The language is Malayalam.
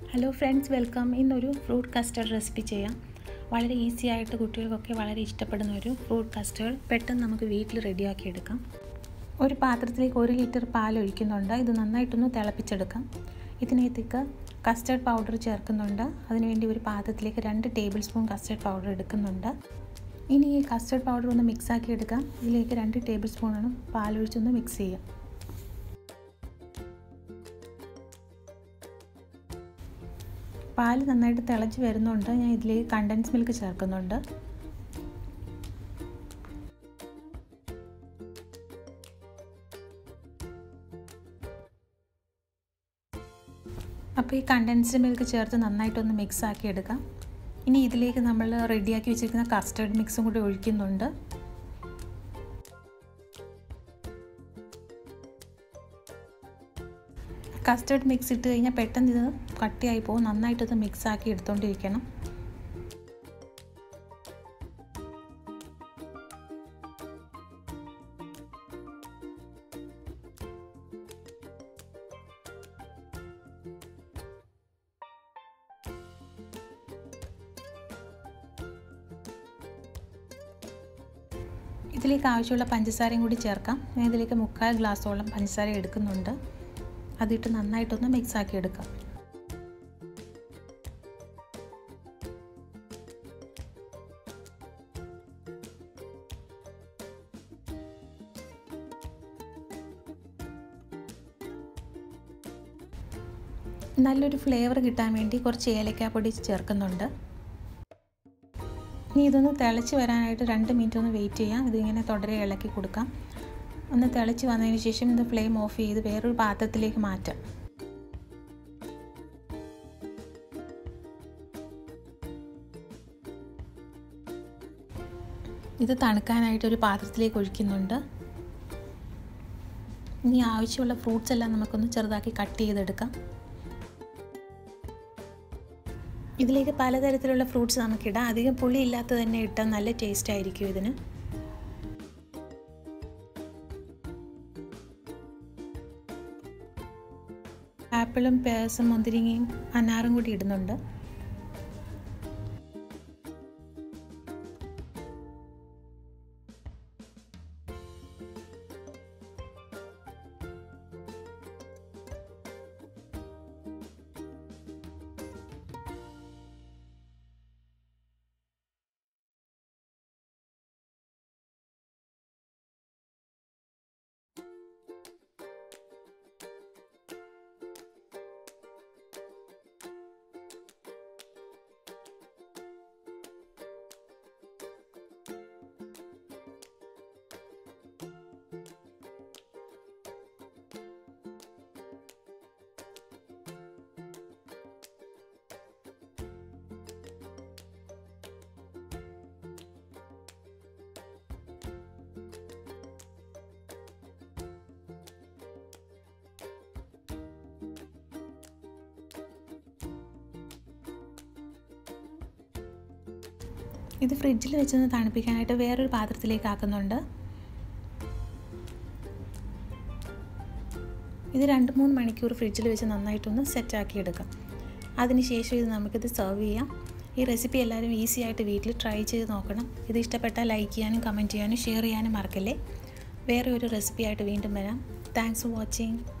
ഹലോ ഫ്രണ്ട്സ് വെൽക്കം ഇന്നൊരു ഫ്രൂട്ട് കസ്റ്റർഡ് റെസിപ്പി ചെയ്യാം വളരെ ഈസി ആയിട്ട് കുട്ടികൾക്കൊക്കെ വളരെ ഇഷ്ടപ്പെടുന്ന ഒരു ഫ്രൂട്ട് കസ്റ്റർഡ് പെട്ടെന്ന് നമുക്ക് വീട്ടിൽ റെഡിയാക്കി എടുക്കാം ഒരു പാത്രത്തിലേക്ക് ഒരു ലിറ്റർ പാൽ ഒഴിക്കുന്നുണ്ട് ഇത് നന്നായിട്ടൊന്ന് തിളപ്പിച്ചെടുക്കാം ഇതിനകത്തേക്ക് കസ്റ്റർഡ് പൗഡർ ചേർക്കുന്നുണ്ട് അതിനുവേണ്ടി ഒരു പാത്രത്തിലേക്ക് രണ്ട് ടേബിൾ സ്പൂൺ കസ്റ്റർഡ് പൗഡർ എടുക്കുന്നുണ്ട് ഇനി ഈ കസ്റ്റർഡ് പൗഡർ ഒന്ന് മിക്സാക്കി എടുക്കാം ഇതിലേക്ക് രണ്ട് ടേബിൾ സ്പൂണാണ് പാലൊഴിച്ചൊന്ന് മിക്സ് ചെയ്യാം പാൽ നന്നായിട്ട് തിളച്ച് വരുന്നുണ്ട് ഞാൻ ഇതിലേക്ക് കണ്ടൻസ് മിൽക്ക് ചേർക്കുന്നുണ്ട് അപ്പോൾ ഈ കണ്ടൻസ്ഡ് മിൽക്ക് ചേർത്ത് നന്നായിട്ടൊന്ന് മിക്സ് ആക്കി എടുക്കാം ഇനി ഇതിലേക്ക് നമ്മൾ റെഡിയാക്കി വെച്ചിരിക്കുന്ന കസ്റ്റർഡ് മിക്സും കൂടി ഒഴിക്കുന്നുണ്ട് കസ്റ്റർഡ് മിക്സ് ഇട്ട് കഴിഞ്ഞാൽ പെട്ടെന്ന് ഇത് കട്ടിയായി പോകും നന്നായിട്ടത് മിക്സ് ആക്കി എടുത്തുകൊണ്ടിരിക്കണം ഇതിലേക്ക് ആവശ്യമുള്ള പഞ്ചസാരയും കൂടി ചേർക്കാം ഞാൻ ഇതിലേക്ക് മുക്കാൽ ഗ്ലാസ്സോളം പഞ്ചസാര എടുക്കുന്നുണ്ട് അതിട്ട് നന്നായിട്ടൊന്ന് മിക്സ് ആക്കി എടുക്കാം നല്ലൊരു ഫ്ലേവർ കിട്ടാൻ വേണ്ടി കുറച്ച് ഏലക്കാപ്പൊടി ചേർക്കുന്നുണ്ട് ഇനി ഇതൊന്ന് തിളച്ച് വരാനായിട്ട് രണ്ട് മിനിറ്റ് ഒന്ന് വെയിറ്റ് ചെയ്യാം ഇതിങ്ങനെ തുടരെ ഇളക്കി കൊടുക്കാം ഒന്ന് തിളച്ച് വന്നതിന് ശേഷം ഇത് ഫ്ലെയിം ഓഫ് ചെയ്ത് വേറൊരു പാത്രത്തിലേക്ക് മാറ്റാം ഇത് തണുക്കാനായിട്ട് ഒരു പാത്രത്തിലേക്ക് ഒഴിക്കുന്നുണ്ട് ഇനി ആവശ്യമുള്ള ഫ്രൂട്ട്സ് എല്ലാം നമുക്കൊന്ന് ചെറുതാക്കി കട്ട് ചെയ്തെടുക്കാം ഇതിലേക്ക് പലതരത്തിലുള്ള ഫ്രൂട്ട്സ് നമുക്കിടാം അധികം പുളി ഇല്ലാത്ത തന്നെ ഇട്ടാൽ നല്ല ടേസ്റ്റ് ആയിരിക്കും ഇതിന് ആപ്പിളും പേഴ്സും മുന്തിരിങ്ങയും അനാറും കൂടി ഇടുന്നുണ്ട് ഇത് ഫ്രിഡ്ജിൽ വെച്ചൊന്ന് തണുപ്പിക്കാനായിട്ട് വേറൊരു പാത്രത്തിലേക്ക് ആക്കുന്നുണ്ട് ഇത് രണ്ട് മൂന്ന് മണിക്കൂർ ഫ്രിഡ്ജിൽ വെച്ച് നന്നായിട്ടൊന്ന് സെറ്റാക്കി എടുക്കാം അതിനുശേഷം ഇത് നമുക്കിത് സെർവ് ചെയ്യാം ഈ റെസിപ്പി എല്ലാവരും ഈസി ആയിട്ട് വീട്ടിൽ ട്രൈ ചെയ്ത് നോക്കണം ഇത് ഇഷ്ടപ്പെട്ടാൽ ലൈക്ക് ചെയ്യാനും കമൻറ്റ് ചെയ്യാനും ഷെയർ ചെയ്യാനും മറക്കല്ലേ വേറെ ഒരു റെസിപ്പി ആയിട്ട് വീണ്ടും വരാം താങ്ക്സ് ഫോർ വാച്ചിങ്